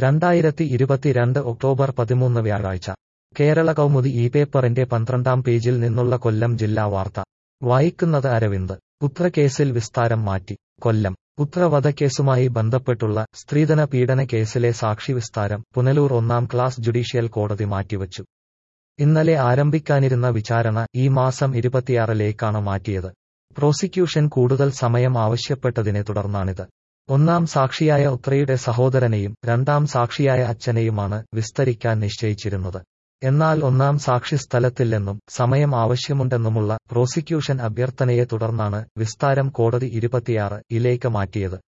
രണ്ടായിരത്തി ഇരുപത്തിരണ്ട് ഒക്ടോബർ പതിമൂന്ന് വ്യാഴാഴ്ച കേരള കൗമുദി ഈ പേപ്പറിന്റെ പന്ത്രണ്ടാം പേജിൽ നിന്നുള്ള കൊല്ലം ജില്ലാ വാർത്ത വായിക്കുന്നത് അരവിന്ദ് പുത്രക്കേസിൽ വിസ്താരം മാറ്റി കൊല്ലം പുത്രവധക്കേസുമായി ബന്ധപ്പെട്ടുള്ള സ്ത്രീധന പീഡന കേസിലെ സാക്ഷി വിസ്താരം പുനലൂർ ഒന്നാം ക്ലാസ് ജുഡീഷ്യൽ കോടതി മാറ്റിവച്ചു ഇന്നലെ ആരംഭിക്കാനിരുന്ന വിചാരണ ഈ മാസം ഇരുപത്തിയാറിലേക്കാണ് മാറ്റിയത് പ്രോസിക്യൂഷൻ കൂടുതൽ സമയം ആവശ്യപ്പെട്ടതിനെ തുടർന്നാണിത് ഒന്നാം സാക്ഷിയായ ഉത്രയുടെ സഹോദരനെയും രണ്ടാം സാക്ഷിയായ അച്ഛനെയുമാണ് വിസ്തരിക്കാൻ നിശ്ചയിച്ചിരുന്നത് എന്നാൽ ഒന്നാം സാക്ഷി സ്ഥലത്തില്ലെന്നും സമയം ആവശ്യമുണ്ടെന്നുമുള്ള പ്രോസിക്യൂഷൻ അഭ്യർത്ഥനയെ തുടർന്നാണ് വിസ്താരം കോടതി ഇരുപത്തിയാറ് ഇലേക്ക് മാറ്റിയത്